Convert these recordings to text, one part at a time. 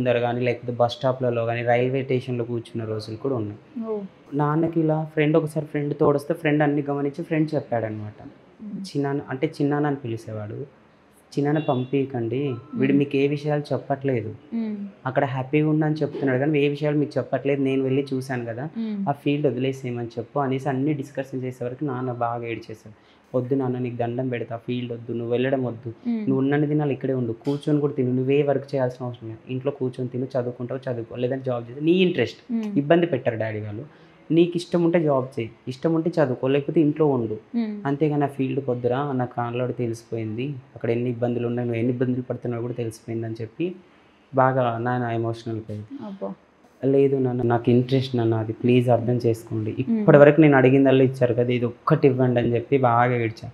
ముందర కానీ లేకపోతే బస్ స్టాప్లలో కానీ రైల్వే స్టేషన్లో కూర్చున్న రోజులు కూడా ఉన్నాయి ఓ నాన్నకి ఇలా ఫ్రెండ్ ఒకసారి ఫ్రెండ్ తోడొస్తే ఫ్రెండ్ అన్ని గమనించి ఫ్రెండ్ చెప్పాడనమాట చిన్నాన్న అంటే చిన్నాన్న అని పిలిచేవాడు చిన్నాన్న పంపించకండి వీడు మీకు ఏ విషయాలు చెప్పట్లేదు ఉమ్, అక్కడ హ్యాపీగా ఉండని చెప్తున్నాడు కానీ ఏ విషయాలు మీకు చెప్పట్లేదు నేను వెళ్ళి చూశాను కదా ఉమ్, ఆ ఫీల్డ్ వదిలేసేయమని చెప్పు అనేసి అన్ని డిస్కషన్ చేసే వరకు నాన్న బాగా ఏడ్చేశాడు వద్దు నాన్న నీకు దండం పెడతా ఫీల్డ్ వద్దు నువ్వు వెళ్ళడం వద్దు ఉమ్, నువ్వు ఉన్నన్ని దినాలు ఇక్కడే ఉండు కూర్చొని కూడా తిను నువ్వే వర్క్ చేయాల్సిన అవసరం లేదు ఇంట్లో కూర్చొని తిను చదువుకుంటావు చదువుకో లేదంటే జాబ్ చేసి నీ ఇంట్రెస్ట్ ఉమ్, ఇబ్బంది పెట్టారు డాడీ వాళ్ళు నీకు ఇష్టం ఉంటే జాబ్ చేయి ఇష్టం ఉంటే చదువుకో లేకపోతే ఇంట్లో ఉండు ఉమ్, అంతేగాని ఆ ఫీల్డ్ కొద్దురా నా కాన్లోడ్ తెలిసిపోయింది అక్కడ ఎన్ని ఇబ్బందులు ఉన్నాయి నువ్వు ఎన్ని ఇబ్బందులు పడుతున్నావు కూడా తెలిసిపోయింది అని చెప్పి బాగా నాన్న ఎమోషనల్ పోయింది అబ్బో లేదు నాన్న నాకు ఇంట్రెస్ట్ నాన్న అది ప్లీజ్ అర్థం చేసుకోండి ఇప్పటివరకు నేను అడిగిందల్లా ఇచ్చారు కదా ఇది ఒక్కటి ఇవ్వండి అని చెప్పి బాగా ఏడ్చా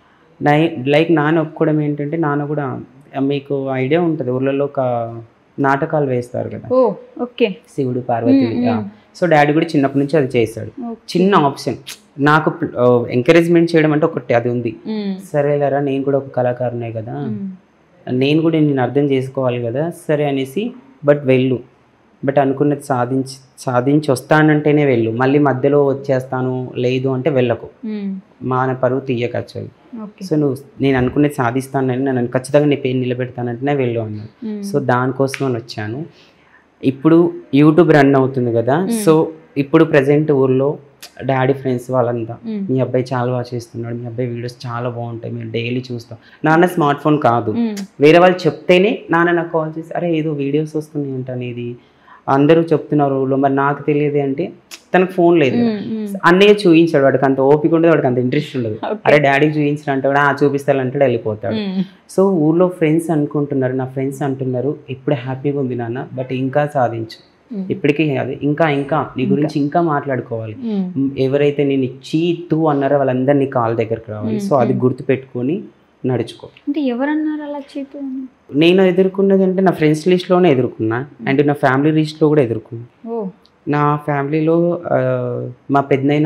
నై లైక్ నాన్న ఒప్పుకోవడం ఏంటంటే నాన్న కూడా మీకు ఐడియా ఉంటుంది ఊర్లలో ఒక నాటకాలు వేస్తారు కదా ఓ ఓకే శివుడు పార్వతి మ్మ్, మ్మ్. సో డాడీ కూడా చిన్నప్పటి నుంచి అది చేశాడు ఓకే. చిన్న ఆప్షన్ నాకు ఎంకరేజ్మెంట్ చేయడం అంటే ఒకటి అది ఉంది ఉమ్, సరేలేరా నేను కూడా ఒక కళాకారునే కదా ఉమ్, నేను కూడా నేను అర్థం చేసుకోవాలి కదా సరే అనేసి బట్ వెళ్ళు బట్ అనుకున్నది సాధించి సాధించి వస్తానంటేనే వెళ్ళు మళ్ళీ మధ్యలో వచ్చేస్తాను లేదు అంటే వెళ్ళకు ఉమ్, మాన పరువు తీయక యాక్చువల్లీ ఓకే సో నువ్వు నేను అనుకున్నది సాధిస్తానని నన్ను ఖచ్చితంగా నీ పేరు నిలబెడతానంటేనే వెళ్ళు అన్నాడు ఉమ్, సో దానికోసం అని వచ్చాను ఇప్పుడు యూట్యూబ్ రన్ అవుతుంది కదా సో ఇప్పుడు ప్రజెంట్ ఊర్లో డాడీ ఫ్రెండ్స్ వాళ్ళంతా ఉమ్, మీ అబ్బాయి చాలా బాగా చేస్తున్నాడు మీ అబ్బాయి వీడియోస్ చాలా బాగుంటాయి మేము డైలీ చూస్తాం నాన్న స్మార్ట్ ఫోన్ కాదు ఉమ్, వేరే వాళ్ళు చెప్తేనే నాన్న నాకు కాల్ చేసి అరే ఏదో వీడియోస్ వస్తున్నాయి అంట అనేది అందరూ చెప్తున్నారు ఊళ్ళో మరి నాకు తెలియదు అంటే తనకు ఫోన్ లేదు ఉమ్, ఉమ్, అన్నయ్య చూపించాడు వాడికి అంత ఓపిక ఉండదు వాడికి అంత ఇంట్రెస్ట్ ఉండదు Okay. అరే డాడీకి చూపించిన అంటాడు ఆ చూపిస్తానంటాడు వెళ్ళిపోతాడు ఉమ్, సో ఊర్లో ఫ్రెండ్స్ అనుకుంటున్నారు నా ఫ్రెండ్స్ అంటున్నారు ఇప్పుడు హ్యాపీగా ఉంది నాన్న బట్ ఇంకా సాధించు ఉమ్, ఇప్పటికీ అది ఇంకా ఇంకా నీ గురించి ఇంకా మాట్లాడుకోవాలి ఉమ్, మ్, ఎవరైతే నేను చీతు అన్నారో వాళ్ళందరినీ కాల్ దగ్గరికి రావాలి సో అది గుర్తు పెట్టుకొని నడుచుకో అంటే ఎవరన్నారు అలా చీపు అని నేను ఎదుర్కొన్నది అంటే నా ఫ్రెండ్స్ లిస్ట్లోనే ఎదుర్కొన్నా అండ్ నా ఫ్యామిలీ లిస్ట్లో కూడా ఎదుర్కొన్నా ఓ నా ఫ్యామిలీలో ఆ, మా పెద్దనైన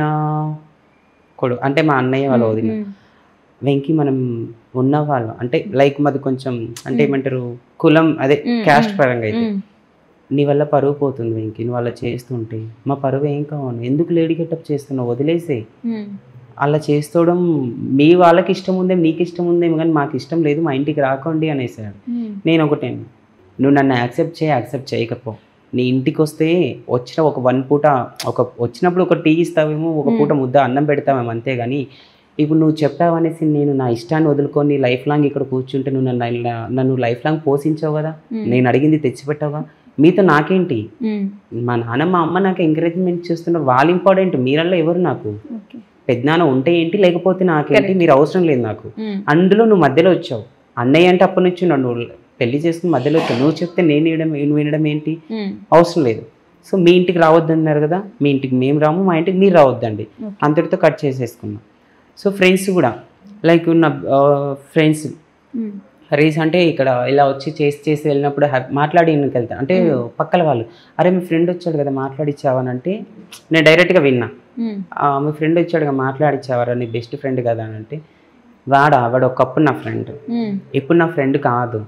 కొడు అంటే మా అన్నయ్య వాళ్ళ వదిన ఉమ్, వెంకి మనం ఉన్న వాళ్ళం అంటే లైక్ మాది కొంచెం అంటే ఏమంటారు కులం అదే మ్, క్యాస్ట్ మ్, పరంగా అయితే ఉమ్, నీ వల్ల పరువు పోతుంది వెంకి నువ్వు అలా చేస్తుంటే మా పరువు ఏం కావాలి ఎందుకు లేడీ గెటప్ చేస్తున్నావు వదిలేసే ఉమ్, అలా చేస్తూడం మీ వాళ్ళకి ఇష్టం ఉందేమో నీకు ఇష్టం ఉందేమో కానీ మాకు ఇష్టం లేదు మా ఇంటికి రాకండి అనేసాడు ఉమ్, నేను ఒకటే నువ్వు నన్ను యాక్సెప్ట్ చేయి యాక్సెప్ట్ చేయకపో నీ ఇంటికి వస్తే వచ్చిన ఒక వన్ పూట ఒక వచ్చినప్పుడు ఒక టీ ఇస్తావేమో ఒక పూట ముద్ద అన్నం పెడతావేమో అంతేగాని ఇప్పుడు నువ్వు చెప్పావనేసి నేను నా ఇష్టాన్ని వదులుకొని లైఫ్ లాంగ్ ఇక్కడ కూర్చుంటే నువ్వు నన్ను ఇలా- నన్ను లైఫ్ లాంగ్ పోషించావు కదా ఉమ్, నేను అడిగింది తెచ్చిపెట్టావుగా మీతో నాకేంటి ఉమ్, మా నాన్న మా అమ్మ నాకు ఎంకరేజ్మెంట్ చేస్తున్నారు వాళ్ళు ఇంపార్టెంట్ మీరల్లో ఎవరు నాకు ఓకే పెద్దనాన్న ఉంటే ఏంటి లేకపోతే నాకేంటి మీరు అవసరం లేదు నాకు ఉమ్, అందులో నువ్వు మధ్యలో వచ్చావు అన్నయ్య అంటే అప్పటి నుంచి ఉన్నాడు నువ్వు పెళ్లి చేసుకుని మధ్యలో వచ్చావు నువ్వు చెప్తే నేను వినడం నువ్వు వినడం ఏంటి ఉమ్, అవసరం లేదు సో మీ ఇంటికి రావద్దు అన్నారు కదా మీ ఇంటికి మేము రాము మా ఇంటికి మీరు రావద్దండి Okay. అంతటితో కట్ చేసేసుకున్నాం సో ఫ్రెండ్స్ కూడా లైక్ నా ఫ్రెండ్స్ ఉమ్, రీస్ అంటే ఇక్కడ ఇలా వచ్చి చేసి చేసి వెళ్ళినప్పుడు హ్యాపీ మాట్లాడి వెళ్తాను అంటే పక్కల వాళ్ళు అరే మీ ఫ్రెండ్ వచ్చాడు కదా మాట్లాడిచ్చావని అంటే నేను డైరెక్ట్గా విన్నా ఉమ్, ఆ, మీ ఫ్రెండ్ వచ్చాడు కదా మాట్లాడిచ్చావరా నీ బెస్ట్ ఫ్రెండ్ కదా అని అంటే వాడా వాడు ఒకప్పుడు నా ఫ్రెండ్ ఉమ్, ఇప్పుడు నా ఫ్రెండ్ కాదు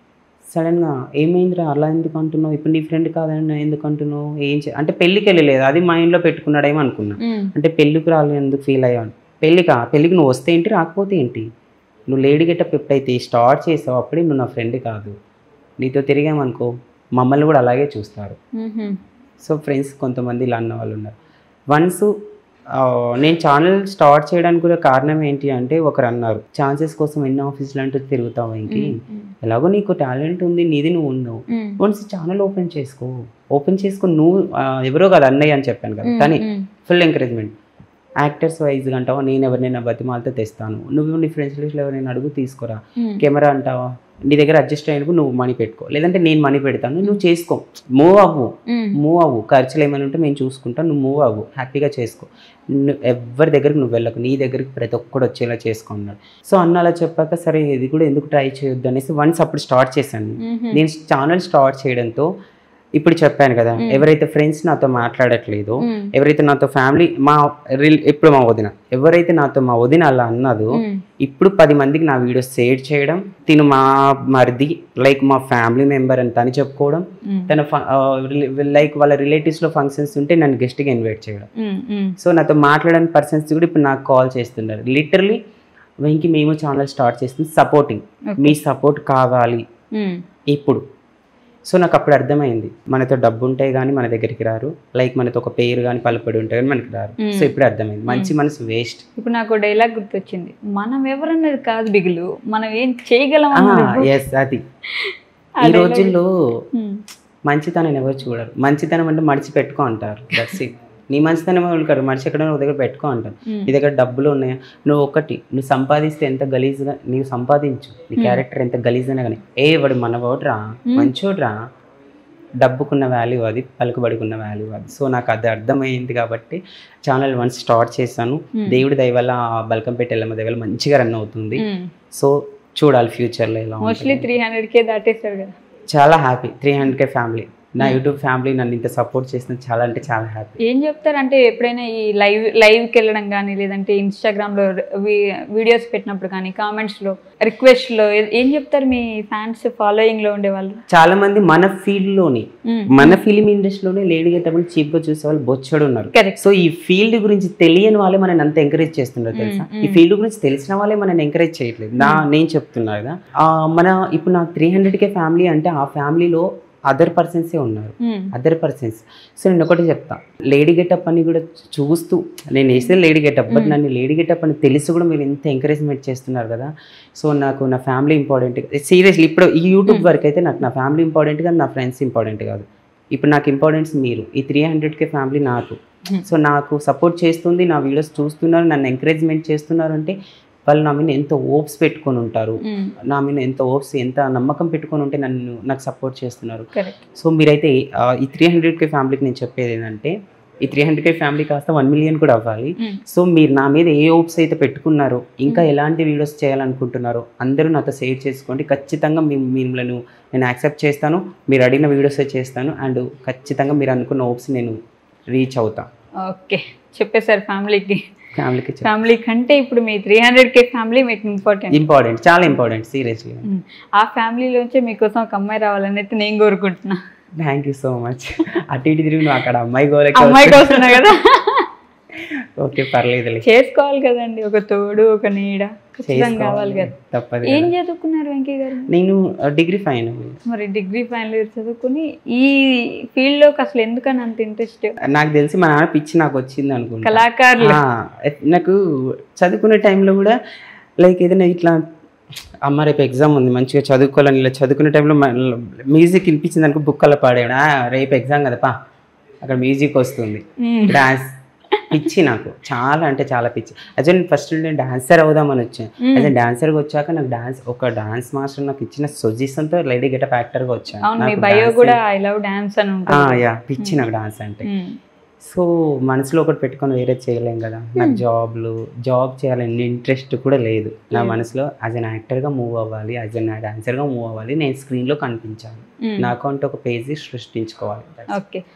సడన్గా ఏమైందిరా అలా ఎందుకు అంటున్నావు ఇప్పుడు నీ ఫ్రెండ్ కాదని ఎందుకు అంటున్నావు ఏం చే అంటే పెళ్ళికి వెళ్ళలేదు అది మైండ్లో పెట్టుకున్నాడేమో అనుకున్నా ఉమ్, అంటే పెళ్ళికి రాలేదు ఎందుకు ఫీల్ అయ్యాను పెళ్ళికా పెళ్ళికి నువ్వు వస్తే ఏంటి రాకపోతే ఏంటి నువ్వు లేడీ గెటప్ ఎప్పుడైతే స్టార్ట్ చేసావు అప్పుడే నువ్వు నా ఫ్రెండ్ కాదు నీతో తిరిగామనుకో మమ్మల్ని కూడా అలాగే చూస్తారు ఉమ్, సో ఫ్రెండ్స్ కొంతమంది ఇలా అన్న వాళ్ళు ఉన్నారు వన్స్ నేను ఛానల్ స్టార్ట్ చేయడానికి కూడా కారణం ఏంటి అంటే ఒకరు అన్నారు ఛాన్సెస్ కోసం ఎన్ని ఆఫీసులు అంటూ తిరుగుతావు ఇంకి ఉమ్, ఎలాగో నీకు టాలెంట్ ఉంది నీది నువ్వు ఉన్నావు ఉమ్, వన్స్ ఛానల్ ఓపెన్ చేసుకో ఓపెన్ చేసుకొని నువ్వు ఆ, ఎవరో కదా అన్నయ్య అని చెప్పాను కదా కానీ ఉమ్, ఫుల్ ఎంకరేజ్మెంట్ యాక్టర్స్ వైజ్గా అంటావా నేను ఎవరినైనా బతిమాలతో తెస్తాను నువ్వు నీ ఫ్రెండ్స్ లిస్ట్లో ఎవరైనా అడుగు తీసుకురా ఉమ్, కెమెరా అంటావా నీ దగ్గర అడ్జస్ట్ అయినప్పుడు నువ్వు మనీ పెట్టుకో లేదంటే నేను మనీ పెడతాను నువ్వు చేసుకో మూవ్ అవ్వు ఉమ్, మూవ్ అవ్వు ఖర్చులు ఏమైనా ఉంటే మేము చూసుకుంటాం నువ్వు మూవ్ అవ్వు హ్యాపీగా చేసుకో నువ్వు ఎవరి దగ్గరికి నువ్వు వెళ్ళకు నీ దగ్గరికి ప్రతి ఒక్కడు వచ్చేలా చేసుకున్నాడు సో అన్న అలా చెప్పాక సరే ఇది కూడా ఎందుకు ట్రై చేయొద్దు అనేసి వన్స్ అప్పుడు స్టార్ట్ చేశాను ఉమ్, నేను ఛానల్ స్టార్ట్ చేయడంతో ఇప్పుడు చెప్పాను కదా మ్మ్. ఎవరైతే ఫ్రెండ్స్ నాతో మాట్లాడట్లేదో మ్మ్. ఎవరైతే నాతో ఫ్యామిలీ మా రిల్- ఇప్పుడు మా వదిన ఎవరైతే నాతో మా వదిన అలా అన్నదో మ్మ్. ఇప్పుడు పది మందికి నా వీడియోస్ షేర్ చేయడం తిను మా మరిది లైక్ మా ఫ్యామిలీ మెంబర్ అని తను చెప్పుకోవడం మ్మ్. తన లైక్ వాళ్ళ రిలేటివ్స్లో ఫంక్షన్స్ ఉంటే నన్ను గెస్ట్గా ఇన్వైట్ చేయడం మ్మ్. మ్మ్. సో నాతో మాట్లాడని పర్సన్స్ కూడా ఇప్పుడు నాకు కాల్ చేస్తున్నారు లిటరలీ వెంకి మేము ఛానల్ స్టార్ట్ చేస్తుంది సపోర్టింగ్ Okay. మీ సపోర్ట్ కావాలి మ్మ్. ఇప్పుడు సో నాకు అప్పుడు అర్థమైంది మనతో డబ్బు ఉంటే కానీ మన దగ్గరికి రారు లైక్ మనతో ఒక పేరు కానీ పలుపడి ఉంటే కానీ మనకి రారు Mm. సో ఇప్పుడు అర్థమైంది మంచి మనసు వేస్ట్ ఇప్పుడు నాకు డైలాగ్ గుర్తొచ్చింది మనం ఎవరన్నది కాదు బిగులు మనం ఏం చేయగలం అన్నది ఎస్ అది ఆ ఈ dialogue- రోజుల్లో మ్మ్. మంచితనం ఎవరు చూడరు మంచితనం అంటే మడిచి పెట్టుకో అంటారు దట్స్ ఇట్ నీ మంచితనం ఎవరు మనిషి ఎక్కడ ఒక దగ్గర పెట్టుకో అంటారు మ్మ్. నీ దగ్గర డబ్బులు ఉన్నాయా నువ్వు ఒకటి నువ్వు సంపాదిస్తే ఎంత గలీజ్గా నీవు సంపాదించు నీ క్యారెక్టర్ ఎంత గలీజ్గానే కానీ ఏ వాడు మనవాడురా మంచోడ్రా డబ్బుకున్న వాల్యూ అది పలుకుబడికున్న వాల్యూ అది సో నాకు అది అర్థమైంది కాబట్టి ఛానల్ వన్స్ స్టార్ట్ చేశాను Hmm. దేవుడి దయ వల్ల బల్కంపేట ఎల్లమ్మ దయ వల్ల మంచిగా రన్ అవుతుంది మ్మ్. సో చూడాలి ఫ్యూచర్లో ఎలా మోస్ట్లీ ఉంటుంది త్రీ హండ్రెడ్ కే దాటేశారు కదా చాలా happy three hundred K family నా యూట్యూబ్ ఫ్యామిలీ నన్ను ఇంత సపోర్ట్ చేసిన చాలా అంటే చాలా హ్యాపీ ఏం చెప్తారు అంటే ఎప్పుడైనా ఈ లైవ్ లైవ్కి వెళ్ళడం కానీ లేదంటే ఇన్స్టాగ్రామ్లో వీడియోస్ పెట్టినప్పుడు కానీ కామెంట్స్లో రిక్వెస్ట్లో ఏం చెప్తారు మీ ఫ్యాన్స్ ఫాలోయింగ్లో ఉండే వాళ్ళు చాలా మంది మన ఫీల్డ్ లోని మ్మ్. మన ఫిలిం ఇండస్ట్రీలోనే లేడీ గెటబుల్ చీప్ గా చూసే వాళ్ళు బొచ్చడు ఉన్నారు కరెక్ట్ సో ఈ ఫీల్డ్ గురించి తెలియని వాళ్ళే మనని అంత ఎంకరేజ్ చేస్తున్నారు తెలుసా మ్మ్, ఈ ఫీల్డ్ గురించి తెలిసిన వాళ్ళే మనని ఎంకరేజ్ చేయట్లేదు నా నేను చెప్తున్నా కదా ఆ, మన ఇప్పుడు నా త్రీ హండ్రెడ్ కే ఫ్యామిలీ అంటే ఆ ఫ్యామిలీలో అదర్ పర్సన్సే ఉన్నారు అదర్ పర్సన్స్ సో నేను ఒకటి చెప్తా లేడీ గెటప్ అని కూడా చూస్తూ నేను వేసేది లేడీ గెటప్ బట్ నన్ను లేడీ గెటప్ అని తెలిసి కూడా మీరు ఎంత ఎంకరేజ్మెంట్ చేస్తున్నారు కదా సో నాకు నా ఫ్యామిలీ ఇంపార్టెంట్ సీరియస్లీ ఇప్పుడు ఈ యూట్యూబ్ వరకు అయితే నాకు నా ఫ్యామిలీ ఇంపార్టెంట్ కాదు నా ఫ్రెండ్స్ ఇంపార్టెంట్ కాదు ఇప్పుడు నాకు ఇంపార్టెన్స్ మీరు ఈ త్రీ హండ్రెడ్కే ఫ్యామిలీ నాకు Hmm. సో నాకు సపోర్ట్ చేస్తుంది నా వీడియోస్ చూస్తున్నారు నన్ను ఎంకరేజ్మెంట్ చేస్తున్నారు అంటే వాళ్ళు నా మీద ఎంతో ఓప్స్ పెట్టుకొని ఉంటారు నా మీద ఎంత ఓప్స్ ఎంత నమ్మకం పెట్టుకొని ఉంటే నన్ను నాకు సపోర్ట్ చేస్తున్నారు కరెక్ట్ సో మీరైతే ఆ, ఈ త్రీ హండ్రెడ్ కే ఫ్యామిలీకి నేను చెప్పేది ఏంటంటే ఈ త్రీ హండ్రెడ్ కే ఫ్యామిలీ కాస్త వన్ మిలియన్ కూడా అవ్వాలి సో మీరు నా మీద ఏ ఓప్స్ అయితే పెట్టుకున్నారో ఇంకా ఎలాంటి వీడియోస్ చేయాలనుకుంటున్నారో అందరూ నాతో షేర్ చేసుకోండి ఖచ్చితంగా మీ మిమ్మల్ని నేను యాక్సెప్ట్ చేస్తాను మీరు అడిగిన వీడియోసే చేస్తాను అండ్ ఖచ్చితంగా మీరు అనుకున్న ఓప్స్ నేను రీచ్ అవుతా ఓకే చెప్పేశారు ఫ్యామిలీకి ఫ్యామిలీకి ఫ్యామిలీ కంటే ఇప్పుడు మీ త్రీ హండ్రెడ్ కే ఫ్యామిలీ మీకు ఇంపార్టెంట్ ఇంపార్టెంట్ చాలా ఇంపార్టెంట్ సీరియస్లీ ఆ ఫ్యామిలీలోంచే మీకోసం ఒక అమ్మాయి రావాలని అయితే నేను కోరుకుంటున్నా థ్యాంక్ యూ సో మచ్ అటు ఇటు తిరిగి నువ్వు అక్కడ అమ్మాయి గోలకి అమ్మాయి కోసమే కదా ఓకే పర్లేదులే చేసుకోవాలి కదండి ఒక తోడు ఒక నీడ ఖచ్చితంగా కావాలి కదా తప్పదు ఏం కదా. చదువుకున్నారు వెంకయ్య గారు నేను డిగ్రీ ఫైనల్ మరి డిగ్రీ ఫైనల్ ఇయర్ చదువుకుని ఈ ఫీల్డ్ లోకి అసలు ఎందుకని అంత ఇంట్రెస్ట్ నాకు తెలిసి మా నాన్న పిచ్చి నాకు వచ్చింది అనుకుంటా కళాకారులు ఆ, నాకు చదువుకునే టైంలో కూడా లైక్ ఏదైనా ఇట్లా అమ్మ రేపు ఎగ్జామ్ ఉంది మంచిగా చదువుకోవాలని ఇలా చదువుకునే టైంలో మ్యూజిక్ వినిపించింది అనుకో బుక్ అలా పాడేవాడు "ఆ, రేపు ఎగ్జామ్ కదా పా అక్కడ మ్యూజిక్ వస్తుంది మ్మ్. డాన్స్ పిచ్చి నాకు చాలా అంటే చాలా పిచ్చి అదే నేను ఫస్ట్ నేను డాన్సర్ అవుదామని వచ్చాను మ్మ్. అదే డాన్సర్గా వచ్చాక నాకు డాన్స్ ఒక డాన్స్ మాస్టర్ నాకు ఇచ్చిన సొజిషన్తో లేడీ గెటప్ యాక్టర్గా వచ్చాను అవును మీ నాకు బయో dancing- కూడా ఐ లవ్ డాన్స్ అని ఆ, ఉంటుంది యా పిచ్చి నాకు డాన్స్ అంటే మ్మ్. సో మనసులో ఒకటి పెట్టుకొని వేరే చేయలేం కదా నాకు జాబ్లు జాబ్ చేయాలని ఇంట్రెస్ట్ కూడా లేదు నా మనసులో యాజ్ అన్ యాక్టర్గా మూవ్ అవ్వాలి యాజ్ అన్ డాన్సర్గా మూవ్ అవ్వాలి నేను స్క్రీన్లో కనిపించాలి మ్మ్. నాకు అంటే ఒక పేజీ సృష్టించుకోవాలి ఓకే